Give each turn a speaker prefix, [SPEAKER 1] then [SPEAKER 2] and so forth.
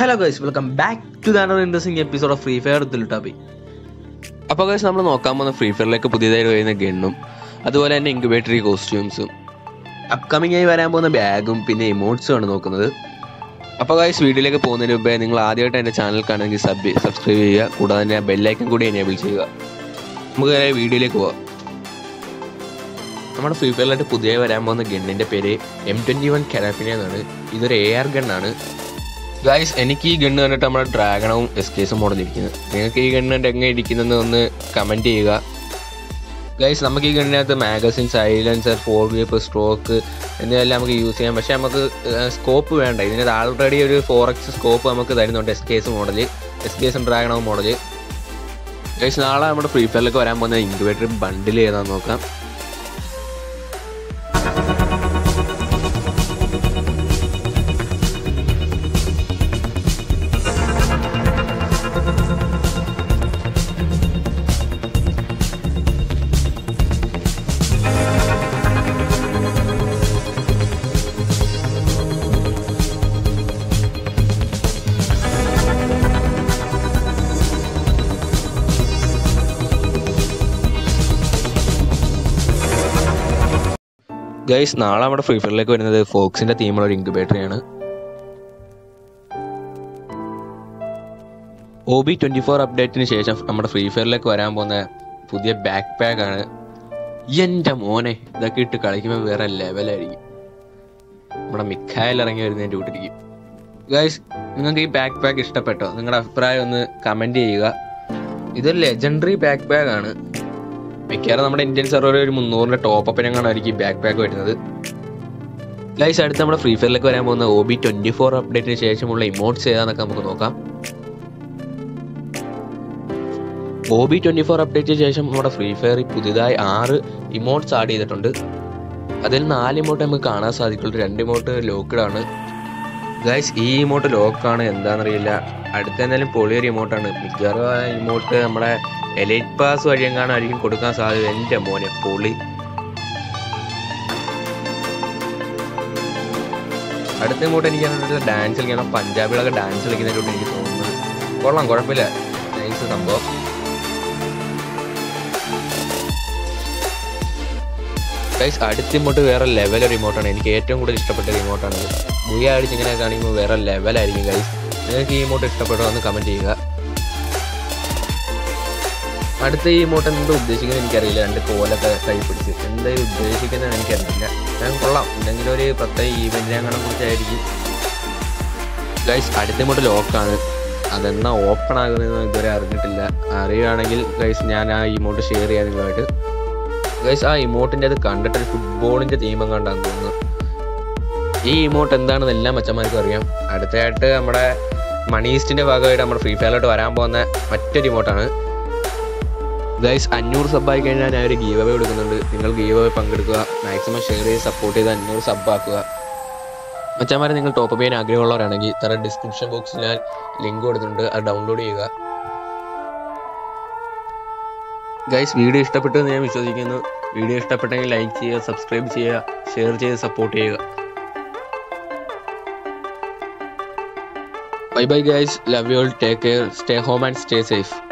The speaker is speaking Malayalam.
[SPEAKER 1] hello guys welcome back to ദാനർ interesting episode of free fire ദിൽട്ടാബി
[SPEAKER 2] അപ്പോൾ ഗൈസ് നമ്മൾ നോക്കാൻ പോകുന്ന ഫ്രീ ഫയറിലേക്ക് പുതിയതായി വരുന്ന ഗണ്ണും അതുപോലെ തന്നെ ഇൻക്യുബേറ്ററി കോസ്റ്റ്യൂംസും അപ്കമിംഗ് ആയി വരാൻ പോകുന്ന ബാഗും പിന്നെ ഇമോട്ട്സും ആണ് നോക്കുന്നത് അപ്പോൾ ഗൈസ് വീഡിയോയിലേക്ക് പോകുന്നതിന് മുമ്പേ നിങ്ങൾ ആദ്യമായിട്ട് എൻ്റെ ചാനൽ കാണുമെങ്കിൽ സബ് സബ്സ്ക്രൈബ് ചെയ്യുക കൂടാതെ തന്നെ ബെല്ലൈക്കൻ കൂടി എനേബിൾ ചെയ്യുക നമുക്ക് നേരെ വീഡിയോയിലേക്ക് പോവാം നമ്മുടെ ഫ്രീ ഫയറിലായിട്ട് പുതിയ വരാൻ പോകുന്ന ഗണ്ണിൻ്റെ പേര് എം ട്വൻറ്റി വൺ കെരാഫിന എന്നാണ് ഇതൊരു എ ആർ ഗണ്ണാണ് ഗൈസ് എനിക്ക് ഈ ഗണ്ണ് കണ്ടിട്ട് നമ്മുടെ ഡ്രാഗണവും എസ്കേസും മോഡലിരിക്കുന്നത് നിങ്ങൾക്ക് ഈ ഗണ്ണ് കണ്ട് എങ്ങനെ ഇരിക്കുന്നെന്ന് ഒന്ന് കമൻറ്റ് ചെയ്യുക ഗൈസ് നമുക്ക് ഈ ഗണ്ണിനകത്ത് magazine silencer foregrip stroke എന്നിവയെല്ലാം നമുക്ക് യൂസ് ചെയ്യാം പക്ഷേ നമുക്ക് സ്കോപ്പ് വേണ്ട ഇതിനകത്ത് ആൾറെഡി ഒരു ഫോർ എക്സ് സ്കോപ്പ് നമുക്ക് തരുന്നുണ്ട് എസ് കേസ് മോഡൽ എസ് കേസും ഡ്രാഗണവും മോഡൽ ഗൈസ് നാളെ നമ്മുടെ ഫ്രീ ഫയറിലേക്ക് വരാൻ പോകുന്ന ഇൻക്യുബേറ്റർ ബണ്ടിൽ ചെയ്താൽ നോക്കാം ഗൈസ് നാളെ നമ്മുടെ ഫ്രീ ഫയറിലേക്ക് വരുന്നത് ഫോക്സിന്റെ തീമുള്ള ഒരു ഇൻക്യുബേറ്ററിയാണ് ഒ ബി ട്വന്റി ഫോർ അപ്ഡേറ്റിന് ശേഷം നമ്മുടെ ഫ്രീ ഫയറിലേക്ക് വരാൻ പോകുന്ന പുതിയ ബാക്ക് പാക്ക് ആണ് എൻ്റെ മോനെ ഇതൊക്കെ ഇട്ട് കളിക്കുമ്പോൾ വേറെ ലെവലായിരിക്കും നമ്മുടെ മിക്കായിൽ ഇറങ്ങി വരുന്നതിൻ്റെ കൂട്ടിരിക്കും ഗൈസ് നിങ്ങൾക്ക് ഈ ബാക്ക് പാക്ക് ഇഷ്ടപ്പെട്ടോ നിങ്ങളുടെ അഭിപ്രായം ഒന്ന് കമൻറ്റ് ചെയ്യുക ഇതൊരു ലെജൻഡറി ബാക്ക് പാക്ക് ആണ് മിക്കവാറും നമ്മുടെ ഇന്ത്യൻ സെർവറിൽ ഒരു മുന്നൂറിന്റെ ടോപ്പ് അപ്പിനെങ്ങാണായിരിക്കും ഈ ബാക്ക് പാക്ക് വരുന്നത് ഗൈസ് അടുത്ത് നമ്മുടെ ഫ്രീ ഫയറിലേക്ക് വരാൻ പോകുന്ന ഒ ബി ട്വന്റി ഫോർ അപ്ഡേറ്റിന് ശേഷമുള്ള ഇമോട്ട്സ് ഏതാന്നൊക്കെ നമുക്ക് നോക്കാം ഒ ബി ട്വന്റി ഫോർ അപ്ഡേറ്റിന് ശേഷം നമ്മുടെ ഫ്രീ ഫയറിൽ പുതിയതായി ആറ് ഇമോട്ട്സ് ആഡ് ചെയ്തിട്ടുണ്ട് അതിൽ നാല് ഇമോട്ട് നമുക്ക് കാണാൻ സാധിക്കുള്ളൂ രണ്ട് ഇമോട്ട് ലോക്ക്ഡ് ആണ് ഗൈസ് ഈ ഇമോട്ട് ലോക്കാണ് എന്താണെന്നറിയില്ല അടുത്ത എന്തായാലും പൊളിയൊരു ഇമോട്ടാണ് മിക്കവാറും ആ ഇമോട്ട് നമ്മുടെ എലൈറ്റ് പാസ് വഴി എങ്ങാനായിരിക്കും കൊടുക്കാൻ സാധ്യത എൻ്റെ മോനെ പൊളി അടുത്ത ഇങ്ങോട്ട് എനിക്ക് ഡാൻസ് കളിക്കണം പഞ്ചാബികളൊക്കെ ഡാൻസ് കളിക്കുന്നതിലോട്ട് എനിക്ക് തോന്നുന്നത് കൊള്ളാം കുഴപ്പമില്ല നൈസ് സംഭവം ഗൈസ് അടുത്ത ഇമോട്ട് വേറെ ലെവൽ റിമോട്ടാണ് എനിക്ക് ഏറ്റവും കൂടുതൽ ഇഷ്ടപ്പെട്ട റിമോട്ടാണ് മുയ അടിച്ച് ഇങ്ങനെ കാണിക്കുമ്പോൾ വേറെ ലെവലായിരിക്കും ഗൈസ് നിങ്ങൾക്ക് ഈ ഇമോട്ട് ഇഷ്ടപ്പെട്ടോ എന്ന് കമൻറ്റ് ചെയ്യുക അടുത്ത ഈ ഇമോട്ട് എന്താ ഉദ്ദേശിക്കുന്നത് എനിക്കറിയില്ല രണ്ട് കോലൊക്കെ കൈ പിടിച്ച് എന്താ ഉദ്ദേശിക്കുന്നത് എനിക്കറിയില്ല ഞാൻ കൊള്ളാം എന്തെങ്കിലും ഒരു പ്രത്യേക ഈവെന്റിനെ അങ്ങനെ കുറിച്ചായിരിക്കും ഗൈസ് അടുത്ത ഇമോട്ട് ലോക്കാണ് അതെന്നാ ഓപ്പൺ ആകുന്നതെന്ന് ഇതുവരെ അറിഞ്ഞിട്ടില്ല അറിയുകയാണെങ്കിൽ ഗൈസ് ഞാൻ ആ ഇമോട്ട് ഷെയർ ചെയ്യാൻ നിങ്ങളുമായിട്ട് ഗൈസ് ആ ഇമോട്ടിൻ്റെ അത് കണ്ടിട്ട് ഒരു ഫുട്ബോളിൻ്റെ തീമം കണ്ടാന്ന് തോന്നുന്നു ഈ ഇമോട്ട് എന്താണെന്ന് എല്ലാ മച്ചന്മാർക്കും അറിയാം അടുത്തതായിട്ട് നമ്മുടെ മണീസ്റ്റിൻ്റെ ഭാഗമായിട്ട് നമ്മുടെ ഫ്രീ ഫയറിലോട്ട് വരാൻ പോകുന്ന മറ്റൊരു ഇമോട്ടാണ് ഗൈസ് അഞ്ഞൂറ് സബ്ബായി കഴിഞ്ഞാൽ ഞാൻ ഒരു ഗീവ് അവേ കൊടുക്കുന്നുണ്ട് നിങ്ങൾ ഗീവ് അവേ പങ്കെടുക്കുക മാക്സിമം ഷെയർ ചെയ്ത് സപ്പോർട്ട് ചെയ്ത് അഞ്ഞൂറ് സബ് ആക്കുക മച്ചാമാരെ നിങ്ങൾ ടോപ്പ് ചെയ്യാൻ ആഗ്രഹമുള്ളവരാണെങ്കിൽ തറ ഡിസ്ക്രിപ്ഷൻ ബോക്സിൽ ഞാൻ ലിങ്ക് കൊടുത്തിട്ടുണ്ട് അത് ഡൗൺലോഡ് ചെയ്യുക ഗൈസ് വീഡിയോ ഇഷ്ടപ്പെട്ടു എന്ന് ഞാൻ വിശ്വസിക്കുന്നു വീഡിയോ ഇഷ്ടപ്പെട്ടെങ്കിൽ ലൈക്ക് ചെയ്യുക സബ്സ്ക്രൈബ് ചെയ്യുക ഷെയർ ചെയ്ത് സപ്പോർട്ട് ചെയ്യുക bye bye guys love you all take care stay home and stay safe